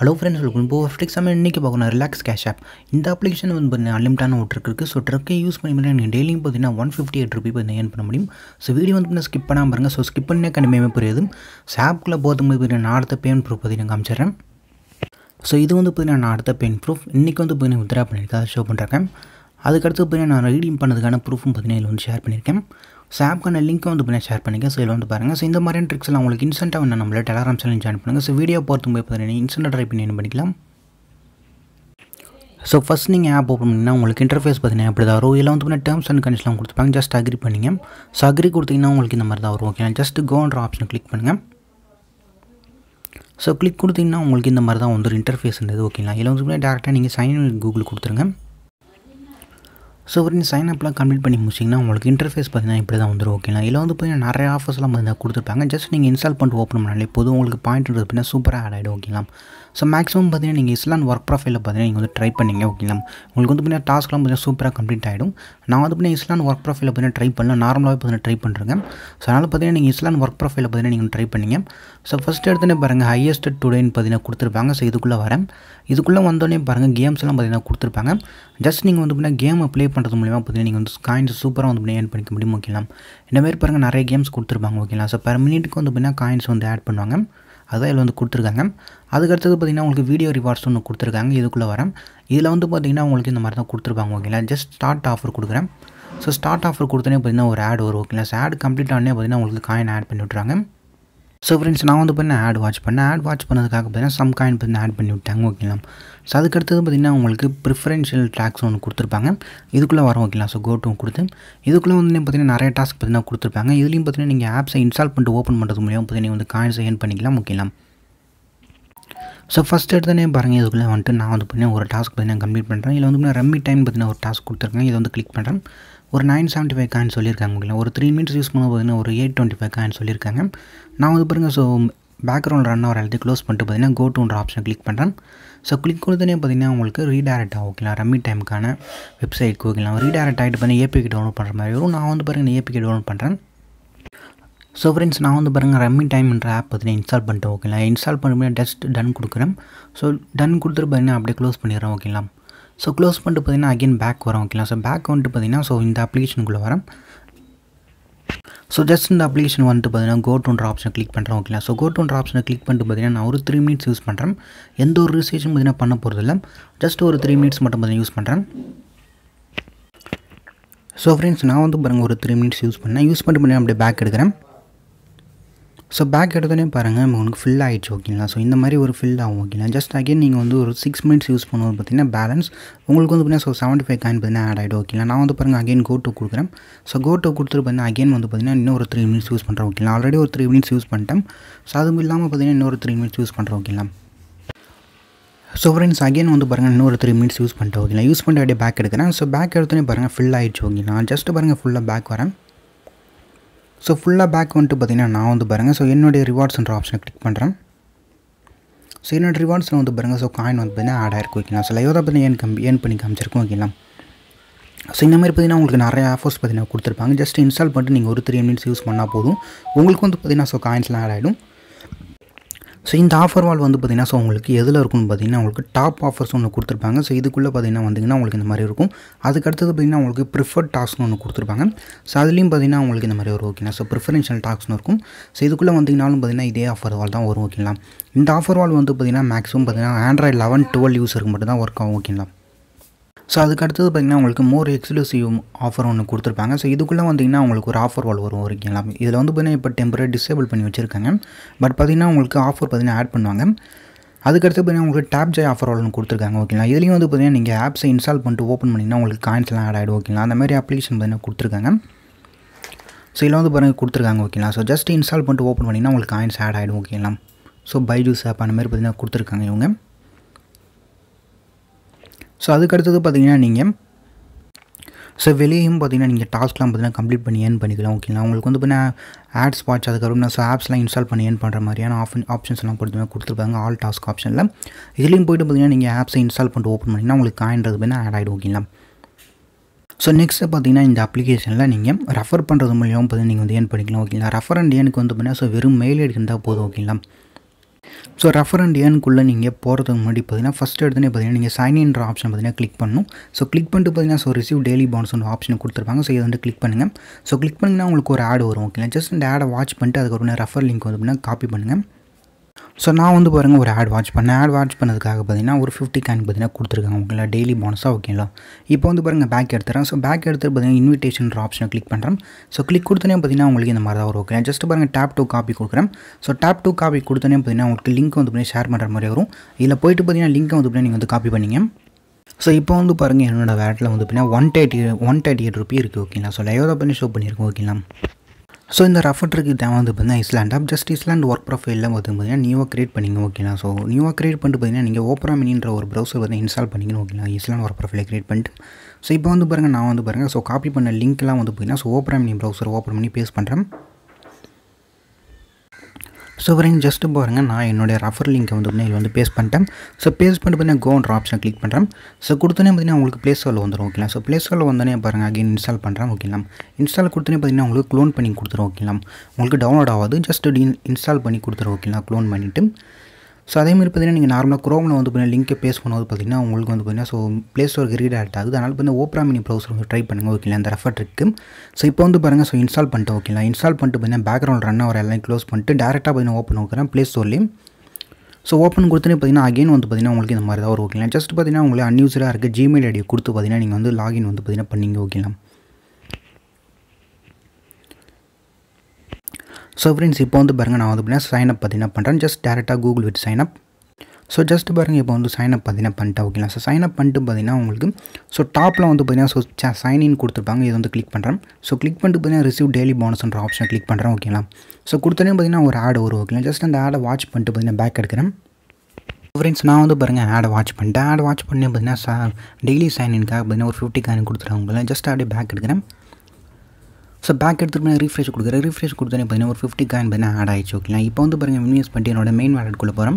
hello friends welcome இப்போ ஃப்ளிக்ஸ் நம்ம இன்றைக்கி பார்க்கணும் ரிலாக்ஸ் கேஷ் ஆப் இந்த அப்ளிகேஷன் வந்து பார்த்தீங்கன்னா அன்லிமிட்டான ஒரு ட்ரிக் இருக்குது ஸோ ட்ரக்கை யூஸ் பண்ணி பார்த்தீங்கன்னா நீங்கள் டெய்லியும் பார்த்தீங்கன்னா ஒன் ஃபிஃப்டி எயிட் ருபி பார்த்தீங்கன்னா ஏர்ன் பண்ண முடியும் ஸோ வீடியோ வந்து பார்த்தீங்கன்னா ஸ்கிப் பண்ணாமல் பாருங்கள் ஸோ ஸ்கிப் பண்ணே கண்டிப்பாக புரியாது ஸோ ஆப்புக்குள்ளே போகிறதுக்கு பார்த்தீங்கன்னா நான் அடுத்த பேமெண்ட் ப்ரூஃப் பார்த்தீங்கன்னா காமிச்சிடுறேன் ஸோ இது வந்து பார்த்தீங்கன்னா நான் அடுத்த பேமெண்ட் ப்ரூஃப் இன்றைக்கி வந்து பார்த்தீங்கன்னா வித்ரா பண்ணியிருக்கேன் அதை ஷோ பண்ணுறேன் அதுக்கடுத்து பார்த்தீங்கன்னா நான் ரீடிங் பண்ணதுக்கான ப்ரூஃபும் பார்த்தீங்கன்னா இதில் வந்து ஷேர் பண்ணியிருக்கேன் ஸோ ஆப்க்கான லிங்க்கும் வந்து பார்த்தீங்கன்னா ஷேர் பண்ணிக்கேன் ஸோ இதில் வந்து பாருங்கள் ஸோ இந்த மாதிரியான ட்ரிக்ஸ் எல்லாம் உங்களுக்கு இன்ஸ்டண்ட்டாக வந்து நம்மள டெலாகிராம் சேனல் ஜாயின் பண்ணுங்கள் ஸோ வீடியோ பொறுத்து போய் பார்த்தீங்கன்னா இன்ஸ்டண்ட்டாக ட்ரை பண்ணி என்ன பண்ணிக்கலாம் ஸோ ஃபஸ்ட் நீங்கள் ஆப் ஓப்பன் பண்ணிங்கன்னா உங்களுக்கு இன்டர்ஃபேஸ் பார்த்தீங்கன்னா எப்படி தான் வரும் இதில் வந்து பார்த்தீங்கன்னா டேர்ம்ஸ் அண்ட் கண்டிஷன்லாம் கொடுத்துருப்பாங்க ஜஸ்ட் அக்ரி பண்ணிங்க ஸோ அக்ரி கொடுத்தீங்கன்னா உங்களுக்கு இந்த மாதிரி தான் வரும் ஓகே ஜஸ்ட் கோன்ற ஆப்ஷன் கிளிக் பண்ணுங்கள் ஸோ கிளிக் கொடுத்தீங்கன்னா உங்களுக்கு இந்த மாதிரி தான் வந்து இன்டர்ஃபேஸ்ன்றது ஓகேங்களா இதில் வந்து டேரெக்டாக நீங்கள் சைன் கூகுள் கொடுத்துருங்க ஸோ நீங்கள் சைன் அப்லாம் கம்ப்ளீட் பண்ணி முடிச்சிங்கன்னா உங்களுக்கு இன்டர்ஃபேஸ் பார்த்தீங்கன்னா இப்படி தான் வந்துடும் ஓகேங்களா இதில் வந்து பார்த்தீங்கன்னா நிறைய ஆஃபர்ஸ்லாம் பார்த்தீங்கன்னா கொடுத்துருப்பாங்க ஜஸ்ட் நீங்கள் இன்ஸ்டால் பண்ணிட்டு ஓப்பன் பண்ணாலே போதும் உங்களுக்கு பாயிண்ட் பார்த்தீங்கன்னா சூப்பராக ஆட் ஆகிடும் ஓகேங்களா ஸோ மேக்ஸிமம் பார்த்தீங்கன்னா நீங்கள் இஸ்லான் ஒர்க் ப்ரொஃபைலில் பார்த்தீங்கன்னா நீங்கள் வந்து ட்ரை பண்ணிங்க ஓகேங்களா உங்களுக்கு வந்து பார்த்தீங்கன்னா டாஸ்க்லாம் பார்த்தீங்கன்னா சூப்பராக கம்ப்ளீட் ஆகிடும் நான் வந்து பார்த்தீங்கன்னா இஸ்லான் ஒர்க் ப்ரொஃபைலில் பார்த்தீங்கன்னா ட்ரை பண்ணல நார்மலாகவே பார்த்தீங்கன்னா ட்ரை பண்ணுறேங்க ஸோ அதனால் பார்த்தீங்கன்னா நீங்கள் இஸ்லான் ஒர்க் ப்ரொஃபைலில் பார்த்தீங்கன்னா நீங்கள் ட்ரை பண்ணிங்க ஸோ ஃபஸ்ட் எடுத்துனே பாருங்கள் ஹையஸ்ட் டுடேன்னு பார்த்தீங்கன்னா கொடுத்துருப்பாங்க ஸோ இதுக்குள்ளே வரேன் இதுக்குள்ளே வந்தோடனே பாருங்கள் கேம்ஸ்லாம் பார்த்தீங்கன்னா கொடுத்துருப்பாங்க ஜஸ்ட் நீங்கள் வந்து பார்த்தீங்கன்னா கேமை ப்ளே பண்ணுறது மூலிமா பார்த்தீங்கன்னா நீங்கள் வந்து காயின்ஸ் சூப்பராக வந்து பார்த்தீங்கன்னா ஏர்ன் பண்ணிக்க முடியும் ஓகேலாம் இந்தமாரி பாருங்கள் நிறைய கேம்ஸ் கொடுத்துருப்பாங்க ஓகேங்களா ஸோ பர் மினிட்டுக்கு வந்து பார்த்தீங்கன்னா காயின்ஸ் வந்து ஆட் பண்ணுவாங்க அதான் இதில் வந்து கொடுத்துருக்காங்க அதுக்கடுத்தது பார்த்திங்கன்னா உங்களுக்கு வீடியோ ரிவார்ட்ஸ் ஒன்று கொடுத்துருக்காங்க இதுக்குள்ளே வரேன் இதில் வந்து பார்த்திங்கன்னா உங்களுக்கு இந்த மாதிரி தான் கொடுத்துருப்பாங்க ஓகேங்களா ஜஸ்ட் ஸ்டார்ட் ஆஃபர் கொடுக்குறேன் ஸோ ஸ்டார்ட் ஆஃபர் கொடுத்தனே பார்த்திங்கன்னா ஒரு ஆட் வரும் ஓகேங்களா ஸோ ஆட் கம்ப்ளீட் ஆனே பார்த்திங்கன்னா உங்களுக்கு காயின் ஆட் பண்ணி விட்றாங்க ஸோ ஃப்ரெண்ட்ஸ் நான் வந்து பார்த்தீங்கன்னா ஆட் வாட்ச் பண்ணேன் ஆட் வாட்ச் பண்ணதுக்காக பார்த்தீங்கன்னா சம் காயின் பார்த்தீங்கன்னா ஆட் பண்ணி விட்டாங்க ஓகேங்களா ஸோ அதுக்கடுத்தது பார்த்திங்கன்னா உங்களுக்கு ப்ரிஃபரன்ஷியல் டாக்ஸ் ஒன்று கொடுத்துருப்பாங்க இதுக்குள்ளே வரும் ஓகேங்களா ஸோ கோட்டும் கொடுத்து இதுக்குள்ளே வந்து பார்த்திங்கன்னா நிறைய டாஸ்க் பார்த்தீங்கன்னா கொடுத்துருப்பாங்க இதுலேயும் பார்த்தீங்கன்னா நீங்கள் ஆப்ஸை இன்ஸ்டால் பண்ணிட்டு ஓப்பன் பண்ணுறது மூலியம் பார்த்தீங்கன்னா வந்து காயின்ஸ் ஏர்ன் பண்ணிக்கலாம் ஓகேலாம் ஸோ ஃபஸ்ட் எடுத்தோடனே பாருங்கள் இதுக்குள்ளே வந்துட்டு நான் வந்து பார்த்தீங்கன்னா ஒரு டாஸ்க் பார்த்தீங்கன்னா கம்ப்ளீட் பண்ணுறேன் இதில் வந்து ரம்மி டைம் பார்த்தீங்கன்னா ஒரு டாஸ்க் கொடுத்துருக்கேன் இதை வந்து கிளிக் பண்ணுறேன் ஒரு நைன் செவன்ட்டி ஃபைவ் காயின் சொல்லியிருக்காங்க ஓகேங்களா ஒரு த்ரீ மினிட்ஸ் யூஸ் பண்ண பார்த்தீங்கன்னா ஒரு எயிட் டுவெண்ட்டி ஃபைவ் காயின் சொல்லியிருக்காங்க நான் வந்து பாருங்கள் ஸோ பேக்ரவுண்ட் ரன் ஆகிற எல்லாத்தையும் க்ளோஸ் பண்ணிட்டு பார்த்தீங்கன்னா கோ டூன்ற ஆப்ஷன் கிளிக் பண்ணுறேன் ஸோ கிளிக் கொடுத்தனே பார்த்தீங்கன்னா உங்களுக்கு ரீடேரக்ட் ஆகும் ஓகேங்களா ரம்மி டைமுக்கான வெப்சைட்க்கு ஓகேங்களா ரீடேரக்ட் ஆகிட்டு பார்த்தீங்கன்னா ஏபிகே டவுன்லோட் பண்ணுற மாதிரி வரும் நான் வந்து பாருங்கள் ஏபிகே டவுன்லோட் பண்ணுறேன் ஸோ ஃப்ரெண்ட்ஸ் நான் வந்து பாருங்கள் ரம்மி டைம்ன்ற ஆப் பார்த்தீங்கன்னா இன்ஸ்டால் பண்ணிட்டு ஓகேங்களா இன்ஸ்டால் பண்ணும்போது ஜஸ்ட் டன் கொடுக்குறேன் ஸோ டன் கொடுத்துட்டு பார்த்தீங்கன்னா அப்படியே க்ளோஸ் பண்ணிடுறேன் ஓகேங்களா ஸோ க்ளோஸ் பண்ணிட்டு பார்த்தீங்கன்னா அகைன் பேக் வரும் ஓகேங்களா ஸோ பேக் வந்துட்டு பார்த்தீங்கன்னா ஸோ இந்த அப்ளிகேஷனுக்குள்ளே வரேன் ஸோ ஜஸ்ட் இந்த அப்ளிகேஷன் வந்துட்டு பார்த்தீங்கன்னா கோ டூன்ற ஆப்ஷன் கிளிக் பண்ணுறேன் ஓகேங்களா ஸோ கோ டூன்ற ஆப்ஷனை கிளிக் பண்ணிட்டு பார்த்தீங்கன்னா நான் ஒரு த்ரீ மினிட்ஸ் யூஸ் பண்ணுறேன் எந்த ஒரு ரிசர்ச்சும் பார்த்தீங்கன்னா பண்ண போகிறதில்ல ஜஸ்ட் ஒரு த்ரீ மினிட்ஸ் மட்டும் பார்த்தீங்கன்னா யூஸ் பண்ணுறேன் ஸோ ஃப்ரெண்ட்ஸ் நான் வந்து பாருங்கள் ஒரு த்ரீ மினிட்ஸ் யூஸ் பண்ணேன் யூஸ் பண்ணிட்டு பண்ணி அப்படியே பேக் எடுக்கிறேன் ஸோ பேக் எடுத்தோடனே பாருங்கள் உங்களுக்கு ஃபில் ஆகிடுச்சு ஓகேங்களா ஸோ இந்த மாதிரி ஒரு ஃபில் ஆகும் ஓகேங்களா ஜஸ்ட் அகைன் நீங்கள் வந்து ஒரு சிக்ஸ் மினிட்ஸ் யூஸ் பண்ணும்போது பார்த்தீங்கன்னா பேலன்ஸ் உங்களுக்கு வந்து பார்த்தீங்கன்னா ஸோ செவன்ட்டி ஃபைவ் காயின் பார்த்தீங்கன்னா ஆட் ஆகிடும் ஓகேங்களா நான் வந்து பாருங்கள் அகைன் கோ டூ கொடுக்குறேன் ஸோ கோ டூ கொடுத்துட்டு பார்த்தீங்கன்னா அகைன் வந்து பார்த்தீங்கன்னா இன்னும் ஒரு த்ரீ மினிட்ஸ் யூஸ் பண்ணுறேன் ஓகேங்களா ஆல்ரெடி ஒரு த்ரீ மினிட்ஸ் யூஸ் பண்ணிட்டேன் ஸோ அதுவும் இல்லாமல் பார்த்தீங்கன்னா இன்னொரு த்ரீ மினிட்ஸ் யூஸ் பண்ணுறேன் ஓகேங்களா ஸோ ஃப்ரெண்ட்ஸ் அகைன் வந்து பாருங்கள் இன்னொரு த்ரீ மினிட்ஸ் யூஸ் பண்ணிட்டு ஓகேங்களா யூஸ் பண்ணிட்டு அப்படியே பேக் எடுக்கிறேன் ஸோ பேக் எடுத்தோடனே பாருங்கள் ஃபில் ஆகிடுச்சு ஓகேங்களா ஜஸ்ட் பாருங்கள் ஃபுல்லாக பேக் வரேன் ஸோ ஃபுல்லாக பேக் வந்துட்டு பார்த்திங்கன்னா நான் வந்து பாருங்கள் ஸோ என்னுடைய ரிவார்ட்ஸ்ன்ற ஆப்ஷனை கிளிக் பண்ணுறேன் ஸோ என்னோடய ரிவார்ட்ஸில் வந்து பாருங்கள் ஸோ காயின் வந்து பார்த்தீங்கன்னா ஆட் ஆகிருக்கு ஓகேங்களா ஸோ லைவாக பார்த்தீங்கன்னா ஏன் கம்பி ஏன் பண்ணி காமிச்சிருக்கோம் ஓகேங்களா ஸோ இந்த மாதிரி பார்த்தீங்கன்னா உங்களுக்கு நிறைய ஆஃபர்ஸ் பார்த்தீங்கன்னா கொடுத்துருப்பாங்க ஜஸ்ட் இன்ஸ்டால் பண்ணிட்டு நீங்கள் ஒரு த்ரீ மினிட்ஸ் யூஸ் பண்ணால் போதும் உங்களுக்கு வந்து பார்த்தீங்கன்னா ஸோ காயின்ஸ்லாம் ஆட் ஆகிடும் ஸோ இந்த ஆஃபர் வால் வந்து பார்த்திங்கன்னா ஸோ உங்களுக்கு எதில் இருக்கும்னு பார்த்தீங்கன்னா உங்களுக்கு டாப் ஆஃபர்ஸ் ஒன்று கொடுத்துருப்பாங்க ஸோ இதுக்குள்ளே பார்த்தீங்கன்னா வந்திங்கன்னா உங்களுக்கு இந்த மாதிரி இருக்கும் அதுக்கடுத்தது பார்த்திங்கன்னா உங்களுக்கு ப்ரிஃபர்ட் டாஸ்க்னு ஒன்று கொடுத்துருப்பாங்க ஸோ அதுலேயும் பார்த்தீங்கன்னா உங்களுக்கு இந்த மாதிரி வரும் ஓகேங்களா ஸோ ப்ரிஃபரன்ஷியல் டாக்ஸ்னு இருக்கும் ஸோ இதுக்குள்ளே வந்தீங்கனாலும் பார்த்தீங்கன்னா இதே ஆஃபர் வால் தான் வரும் ஓகேங்களா இந்த ஆஃபர் வால் வந்து பார்த்திங்கன்னா மேக்ஸிமம் பார்த்தீங்கன்னா ஆண்ட்ராய்டு லெவன் டுவெல் யூஸருக்கு மட்டும் தான் ஒர்க் ஆகும் ஓகேங்களா ஸோ அதுக்கு அடுத்தது பார்த்திங்கன்னா உங்களுக்கு மோர் எக்ஸ்க்ளூசிவ் ஆஃபர் ஒன்று கொடுத்துருப்பாங்க ஸோ இதுக்குள்ளே வந்திங்கன்னா உங்களுக்கு ஒரு ஆஃபர் வால் வரும் ஓகேங்களா இதில் வந்து பார்த்திங்கன்னா இப்போ டெம்பரரி டிசேபிள் பண்ணி வச்சுருக்காங்க பட் பார்த்திங்கன்னா உங்களுக்கு ஆஃபர் பார்த்திங்கன்னா ஆட் பண்ணுவாங்க அதுக்கடுத்து பார்த்திங்கன்னா உங்களுக்கு டேப் ஜாய் ஆஃபர் வால்னு கொடுத்துருக்காங்க ஓகேங்களா இதுலேயும் வந்து பார்த்திங்கன்னா நீங்கள் ஆப்ஸை இன்ஸ்டால் பண்ணிட்டு ஓப்பன் பண்ணிங்கன்னா உங்களுக்கு காயின்ஸ்லாம் ஆட் ஆகிடும் ஓகேங்களா அந்த மாதிரி அப்ளிகேஷன் பார்த்திங்கன்னா கொடுத்துருக்காங்க ஸோ இதில் வந்து பாருங்கள் கொடுத்துருக்காங்க ஓகேங்களா ஸோ ஜஸ்ட் இன்ஸ்டால் பண்ணிட்டு ஓப்பன் பண்ணிங்கன்னா உங்களுக்கு காயின்ஸ் ஆட் ஆகிடும் ஓகேங்களா ஸோ பைஜூஸ் ஆப் அந்த மாதிரி பார்த்திங்கன்னா கொடுத்துருக்காங்க இவங்க ஸோ அதுக்கடுத்தது பார்த்தீங்கன்னா நீங்கள் ஸோ வெளியும் பார்த்தீங்கன்னா நீங்கள் டாஸ்க்லாம் பார்த்தீங்கன்னா கம்ப்ளீட் பண்ணி ஏர்ன் பண்ணிக்கலாம் ஓகேங்களா உங்களுக்கு வந்து பார்த்தீங்கன்னா ஆட்ஸ் வாட்ச் அதுக்கப்புறம் ஸோ ஆப்ஸ்லாம் இன்ஸ்டால் பண்ணி ஏர்ன் பண்ணுற மாதிரியான ஆப்ஷன் ஆப்ஷன்ஸ்லாம் கொடுத்து கொடுத்துருப்பாங்க ஆல் டாஸ்க் ஆப்ஷனில் இதுலேயும் போய்ட்டு பார்த்தீங்கன்னா நீங்கள் ஆப்ஸை இன்ஸ்டால் பண்ணிட்டு ஓப்பன் பண்ணிங்கன்னா உங்களுக்கு காயின்றது பார்த்தீங்கன்னா ஆட் ஆகிடும் ஓகேங்களா ஸோ நெக்ஸ்ட்டு பார்த்தீங்கன்னா இந்த அப்ளிகேஷனில் நீங்கள் ரெஃபர் பண்ணுறது மூலியமாக பார்த்தீங்கன்னா நீங்கள் வந்து ஏர்ன் பண்ணிக்கலாம் ஓகேங்களா ரெஃபர் அண்ட் ஏனுக்கு வந்து பார்த்தீங்கன்னா ஸோ வெறும் மெயில் ஐடி இருந்தால் போதும் ஓகேங்களா ஸோ ரெஃபர் அண்ட் ஏர்னுக்குள்ளே நீங்கள் போகிறதுக்கு முன்னாடி பார்த்தீங்கன்னா ஃபஸ்ட் எடுத்துனே பார்த்தீங்கன்னா நீங்கள் சைன் இன்ற ஆப்ஷன் பார்த்தீங்கன்னா கிளிக் பண்ணணும் ஸோ கிளிக் பண்ணிட்டு பார்த்தீங்கன்னா so receive daily bonus option கொடுத்துருப்பாங்க ஸோ இதை வந்து கிளிக் பண்ணுங்கள் ஸோ கிளிக் பண்ணிங்கன்னா உங்களுக்கு ஒரு ஆட் வரும் ஓகேங்களா ஜஸ்ட் இந்த ஆடை வாட்ச் பண்ணிட்டு அதுக்கப்புறம் ரெஃபர் லிங்க் வந்து பார்த்தீங்கன்னா காப்பி பண்ணுங்கள் ஸோ நான் வந்து பாருங்கள் ஒரு ஆட் வாட்ச் பண்ணேன் ஆட் வாட்ச் பண்ணதுக்காக பார்த்தீங்கன்னா ஒரு ஃபிஃப்டி கேன் பார்த்தீங்கன்னா கொடுத்துருக்காங்க ஓகேங்களா டெய்லி போனஸாக ஓகேங்களா இப்போ வந்து பாருங்கள் பேக் எடுத்துறேன் ஸோ பேக் எடுத்து பார்த்தீங்கன்னா இன்விடேஷன் ஆப்ஷனை கிளிக் பண்ணுறேன் ஸோ கிளிக் கொடுத்தனே பார்த்தீங்கன்னா உங்களுக்கு இந்த மாதிரி தான் வரும் ஓகே ஜஸ்ட் பாருங்கள் டேப் டூ காப்பி கொடுக்குறேன் ஸோ டேப் டூ காப்பி கொடுத்தனே பார்த்தீங்கன்னா உங்களுக்கு லிங்க் வந்து பார்த்தீங்கன்னா ஷேர் பண்ணுற மாதிரி வரும் இதில் போயிட்டு பார்த்தீங்கன்னா லிங்க்கை வந்து பார்த்தீங்கன்னா நீங்கள் வந்து காப்பி பண்ணிங்க ஸோ இப்போ வந்து பாருங்கள் என்னோடய வேட்டில் வந்து பார்த்தீங்கன்னா one thirty one thirty eight rupee இருக்குது ஓகேங்களா ஸோ லைவாக பண்ணி ஷோ பண்ணியிருக்கோம் ஓகேங்களா ஸோ இந்த ரெஃபர்ட்ருக்கு தேவை வந்து பார்த்தீங்கன்னா island app just island work ப்ரொஃபைலில் வந்து பார்த்தீங்கன்னா நியூவாக கிரியேட் பண்ணிங்க ஓகேங்களா ஸோ நியூவாக கிரியேட் பண்ணிட்டு பார்த்தீங்கன்னா நீங்கள் ஓப்பரா மினின்ற ஒரு ப்ரௌசர் வந்து இன்ஸ்டால் பண்ணிக்கணும் ஓகேங்களா இஸ்லாண்ட் ஒர்க் ப்ரொஃபைலை கிரியேட் பண்ணிட்டு ஸோ இப்போ வந்து பாருங்கள் நான் வந்து பாருங்கள் ஸோ காப்பி பண்ண லிங்க்லாம் வந்து பார்த்தீங்கன்னா so Opera mini browser open பண்ணி பேஸ்ட் பண்ணுறேன் ஸோ வரீங்க ஜஸ்ட்டு பாருங்கள் நான் என்னுடைய ரெஃபர் லிங்க்கை வந்து பார்த்தீங்கன்னா வந்து பேஸ்ட் பண்ணிட்டேன் ஸோ பேஸ்ட் பண்ணிட்டு பார்த்தீங்கன்னா கோன்ற ஆப்ஷன் கிளிக் பண்ணுறேன் ஸோ கொடுத்தனே பார்த்தீங்கன்னா உங்களுக்கு ப்ளே ஸ்டோரில் வந்துடும் ஓகேங்களா ஸோ ப்ளே ஸ்டோரில் வந்தோடனே பாருங்கள் அகைன் இன்ஸ்டால் பண்ணுறேன் ஓகேங்களா இன்ஸ்டால் கொடுத்தனே பார்த்தீங்கன்னா உங்களுக்கு க்ளோன் பண்ணி கொடுத்துரும் ஓகேங்களா உங்களுக்கு டவுன்லோட் ஆகாது ஜஸ்ட் இன்ஸ்டால் பண்ணி கொடுத்துரும் ஓகேங்களா க்ளோன் பண்ணிவிட்டு ஸோ அதேமாதிரி பார்த்தீங்கன்னா நீங்கள் நார்மலாக க்ரோமில் வந்து பார்த்தீங்கன்னா லிங்க்கை பேஸ் பண்ணும்போது பார்த்தீங்கன்னா உங்களுக்கு வந்து பார்த்தீங்கன்னா ஸோ ப்ளே ஸ்டோருக்கு ரீட் ஆகிட்டு ஆகுது அதனால் வந்து ஓப்ரா மினி ப்ரௌசர் வந்து ட்ரை பண்ணுங்கள் ஓகேங்களா அந்த ரெஃபர் ட்ரிக்கு ஸோ இப்போ வந்து பாருங்கள் ஸோ இன்ஸ்டால் பண்ணிட்டு ஓகேங்களா இன்ஸ்டால் பண்ணிட்டு பார்த்தீங்கன்னா பேக்ரவுண்ட் ரன் ஆகிற எல்லாம் க்ளோஸ் பண்ணிட்டு டேரெக்டாக பார்த்தீங்கன்னா ஓப்பன் வைக்கிறேன் ப்ளே ஸ்டோர்லேயும் ஸோ ஓப்பன் கொடுத்தனே பார்த்தீங்கன்னா அகைன் வந்து பார்த்தீங்கன்னா உங்களுக்கு இந்த மாதிரி தான் வரும் ஓகேங்களா ஜஸ்ட் பார்த்தீங்கன்னா உங்களுக்கு அன்யூஸராக இருக்குது ஜிமெயில் ஐடியை கொடுத்து பார்த்தீங்கன்னா நீங்கள் வந்து லாகின் வந்து பார்த்தீங்கன்னா பண்ணிங்க ஓகேங்களா ஸோ ஃப்ரெண்ட்ஸ் இப்போ வந்து பாருங்கள் நான் வந்து பார்த்தீங்கன்னா சைன் அப் பார்த்தீங்கன்னா பண்ணுறேன் ஜஸ்ட் டேரெக்டாக Google with sign up so just பாருங்கள் இப்போ வந்து சைன் அப் பார்த்தீங்கன்னா பண்ணிட்டேன் ஓகேங்களா ஸோ சைன் அப் பண்ணிட்டு பார்த்தீங்கன்னா உங்களுக்கு ஸோ டாப்பில் வந்து பார்த்தீங்கன்னா ஸோ சைன் இன் கொடுத்துருப்பாங்க இது வந்து கிளிக் பண்ணுறேன் ஸோ கிளிக் பண்ணிட்டு பார்த்தீங்கன்னா ரிசீவ் டெய்லி போனஸ்ன்ற ஆப்ஷன் கிளிக் பண்ணுறேன் ஓகேங்களா ஸோ கொடுத்தனே பார்த்தீங்கன்னா ஒரு ஆட் வரும் ஓகேங்களா ஜஸ்ட் அந்த ஆடை வாட்ச் பண்ணிட்டு பார்த்தீங்கன்னா பேக் எடுக்கிறேன் ஃப்ரெண்ட்ஸ் நான் வந்து பாருங்கள் ஆடை வாட்ச் பண்ணிட்டேன் ஆட் வாட்ச் பண்ணி பார்த்தீங்கன்னா சா டெய்லி சைன் இன்காக பார்த்தீங்கன்னா ஒரு ஃபிஃப்டி காயின் கொடுத்துருவாங்க ஜஸ்ட் அப்படியே பேக் எடுக்கிறேன் ஸோ பேக் எடுத்துகிட்டு போய் ரீஃப்ரெஷ் கொடுக்குறேன் ரீஃப்ரெஷ் கொடுத்தோன்னே பார்த்தீங்கன்னா ஒரு ஃபிஃப்டி காயின் பார்த்தீங்கன்னா ஆட் ஆயிடுச்சு ஓகேங்களா இப்போ வந்து பாருங்கள் இன்வெஸ்ட் பண்ணிட்டு என்னோட மெயின் வேலெட்குள்ளே போகிறேன்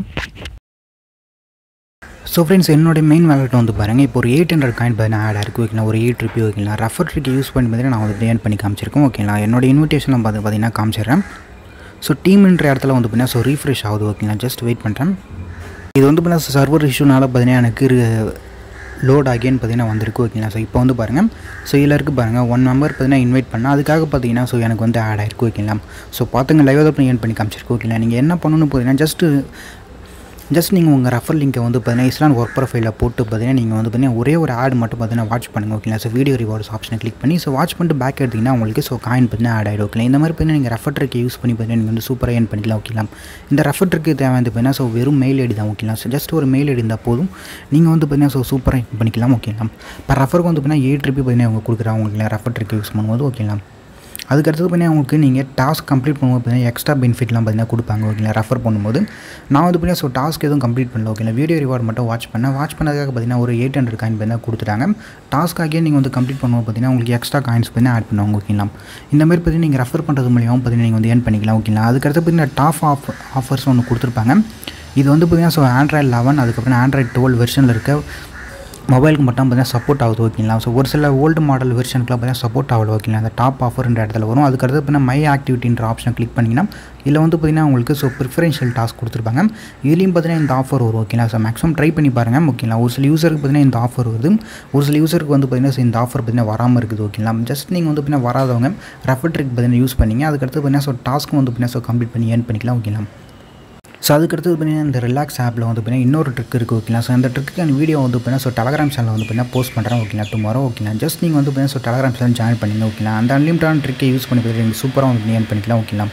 ஸோ ஃப்ரெண்ட்ஸ் என்னோட மெயின் வேலெட் வந்து பாருங்கள் இப்போ ஒரு எயிட் ஹண்ட்ரட் காயின் பார்த்தீங்கன்னா ஆட் ஆயிருக்கு ஓகேங்களா ஒரு எயிட் ருபி ஓகேங்களா ரெஃபர் ட்ரிக் யூஸ் பண்ணி பார்த்தீங்கன்னா நான் வந்து ஏர்ன் பண்ணி காமிச்சிருக்கேன் ஓகேங்களா என்னோட இன்விடேஷனில் பார்த்து பார்த்தீங்கன்னா காமிச்சிடுறேன் ஸோ டீம்ன்ற இடத்துல வந்து பார்த்தீங்கன்னா ஸோ ரீஃப்ரெஷ் ஆகுது ஓகேங்களா ஜஸ்ட் வெயிட் பண்ணுறேன் இது வந்து பார்த்தீங்கன்னா சர்வர் இஷ்யூனால பார்த்தீங்கன்னா எனக்கு லோட் அகேன் பார்த்தீங்கன்னா வந்திருக்கு ஓகேங்களா ஸோ இப்போ வந்து பாருங்கள் ஸோ இதில் இருக்குது பாருங்கள் ஒன் மெம்பர் பார்த்தீங்கன்னா இன்வைட் பண்ணால் அதுக்காக பார்த்தீங்கன்னா ஸோ எனக்கு வந்து ஆட் ஆயிருக்கு ஓகேங்களா ஸோ பார்த்துங்க லைவாக தான் ஏன் பண்ணி காமிச்சிருக்கு ஓகேங்களா நீங்கள் என்ன பண்ணணும்னு பார்த்தீங்கன்னா ஜஸ்ட்டு ஜஸ்ட் நீங்கள் உங்கள் ரெஃபர் லிங்கை வந்து பார்த்தீங்கன்னா இஸ்லான் ஒர்க் ப்ரொஃபைலில் போட்டு பார்த்தீங்கன்னா நீங்கள் வந்து பார்த்தீங்கன்னா ஒரே ஒரு ஆட் மட்டும் பார்த்தீங்கன்னா வாட்ச் பண்ணுங்கள் ஓகேங்களா ஸோ வீடியோ ரிவார்ட்ஸ் ஆப்ஷனை கிளிக் பண்ணி ஸோ வாட்ச் பண்ணிட்டு பேக் எடுத்திங்கன்னா உங்களுக்கு ஸோ காயின் பார்த்தீங்கன்னா ஆட் ஆகிடும் ஓகேங்களா இந்த மாதிரி பார்த்தீங்கன்னா நீங்கள் ரெஃபர் ட்ரிக்கை யூஸ் பண்ணி பார்த்தீங்கன்னா நீங்கள் வந்து சூப்பராக ஏன் பண்ணிக்கலாம் ஓகேங்களா இந்த ரெஃபர் ட்ரிக்கு தேவையானது பார்த்தீங்கன்னா ஸோ வெறும் மெயில் ஐடி தான் ஓகேங்களா ஸோ ஜஸ்ட் ஒரு மெயில் ஐடி இருந்தால் போதும் நீங்கள் வந்து பார்த்தீங்கன்னா ஸோ சூப்பராக பண்ணிக்கலாம் ஓகேங்களா இப்போ ரெஃபருக்கு வந்து பார்த்தீங்கன்னா எயிட் ருபி பார்த்தீங்கன்னா அவங்க கொடுக்குறாங்க ஓகேங்களா ரெஃபர் ட்ரிக் யூஸ் பண்ணும்போது ஓகேங்களா அதுக்கடுத்தது பார்த்தீங்கன்னா உங்களுக்கு நீங்கள் டாஸ்க் கம்ப்ளீட் பண்ணும்போது பார்த்தீங்கன்னா எக்ஸ்ட்ரா பெனிஃபிட்லாம் பார்த்தீங்கன்னா கொடுப்பாங்க ஓகேங்களா ரெஃபர் பண்ணும்போது நான் வந்து பார்த்தீங்கன்னா ஸோ டாஸ்க் எதுவும் கம்ப்ளீட் பண்ணல ஓகேங்களா வீடியோ ரிவார்ட் மட்டும் வாட்ச் பண்ணேன் வாட்ச் பண்ணதுக்காக பார்த்தீங்கன்னா ஒரு எயிட் ஹண்ட்ரட் காயின் பார்த்தீங்கன்னா கொடுத்துட்டாங்க டாஸ்க்காகவே நீங்கள் வந்து கம்ப்ளீட் பண்ணும்போது பார்த்தீங்கன்னா உங்களுக்கு எக்ஸ்ட்ரா காயின்ஸ் பார்த்தீங்கன்னா ஆட் பண்ணுவாங்க ஓகேங்களா இந்த மாதிரி பார்த்தீங்கன்னா நீங்கள் ரெஃபர் பண்ணுறது மூலியமாக பார்த்தீங்கன்னா நீங்கள் வந்து ஏர்ன் பண்ணிக்கலாம் ஓகேங்களா அதுக்கடுத்து பார்த்தீங்கன்னா டாப் ஆஃப் ஆஃபர்ஸ் ஒன்று கொடுத்துருப்பாங்க இது வந்து பார்த்தீங்கன்னா ஸோ ஆண்ட்ராய்ட் லெவன் அதுக்கப்புறம் ஆண்ட்ராய்ட் டுவெல் வெர்ஷனில் இருக்க மொபைலுக்கு மட்டும் பார்த்தீங்கன்னா சப்போர்ட் ஆகுது ஓகேங்களா ஸோ ஒரு சில ஓல்டு மாடல் வெர்ஷனுக்குலாம் பார்த்தீங்கன்னா சப்போர்ட் ஆகுது ஓகேங்களா அந்த டாப் ஆஃபர்ன்ற இடத்துல வரும் அதுக்கடுத்து பார்த்தீங்கன்னா மை ஆக்டிவிட்டின்ற ஆப்ஷனை கிளிக் பண்ணிங்கன்னா இதில் வந்து பார்த்தீங்கன்னா உங்களுக்கு ஸோ ப்ரிஃபரன்ஷியல் டாஸ்க் கொடுத்துருப்பாங்க இதுலேயும் பார்த்தீங்கன்னா இந்த ஆஃபர் வரும் ஓகேங்களா ஸோ மேக்ஸிமம் ட்ரை பண்ணி பாருங்கள் ஓகேங்களா ஒரு சில யூஸருக்கு பார்த்தீங்கன்னா இந்த ஆஃபர் வருது ஒரு சில யூஸருக்கு வந்து பார்த்தீங்கன்னா இந்த ஆஃபர் பார்த்தீங்கன்னா வராமல் இருக்குது ஓகேங்களா ஜஸ்ட் நீங்கள் வந்து பார்த்தீங்கன்னா வராதவங்க ரெஃபர் ட்ரிக் பார்த்தீங்கன்னா யூஸ் பண்ணிங்க அதுக்கடுத்து பார்த்தீங்கன்னா ஸோ டாஸ்க்கும் வந்து பார்த்தீங்கன்னா ஸோ கம்ப்ளீட் பண்ணி ஏர்ன் பண்ணிக்கலாம் ஓகேங்களா ஸோ அதுக்கடுத்து பார்த்தீங்கன்னா இந்த ரிலாக்ஸ் ஆப்பில் வந்து பார்த்தீங்கன்னா இன்னொரு ட்ரிக் இருக்குது ஓகேங்களா ஸோ அந்த ட்ரிக்கான வீடியோ வந்து பார்த்தீங்கன்னா ஸோ டெலகிராம் சேனல் வந்து பார்த்தீங்கன்னா போஸ்ட் பண்ணுறேன் ஓகேங்களா டுமாரோ ஓகேங்களா ஜஸ்ட் நீங்கள் வந்து பார்த்தீங்கன்னா ஸோ டெலகிராம் சேனல் ஜாயின் பண்ணிங்க ஓகேங்களா அந்த அன்லிமிட்டான ட்ரிக்கை யூஸ் பண்ணி பார்த்தீங்கன்னா நீங்கள் சூப்பராக வந்து ஏர்ன் பண்ணிக்கலாம் ஓகேங்களா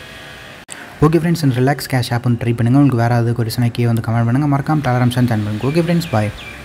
ஓகே ஃப்ரெண்ட்ஸ் இந்த ரிலாக்ஸ் கேஷ் ஆப் வந்து ட்ரை பண்ணுங்கள் உங்களுக்கு வேறு ஏதாவது கொடிசனை கே வந்து கமெண்ட் பண்ணுங்கள் மறக்காம டெலகிராம் சேனல் ஜாயின் பண்ணுங்கள் ஓகே ஃப்ரெண்ட்ஸ் பாய்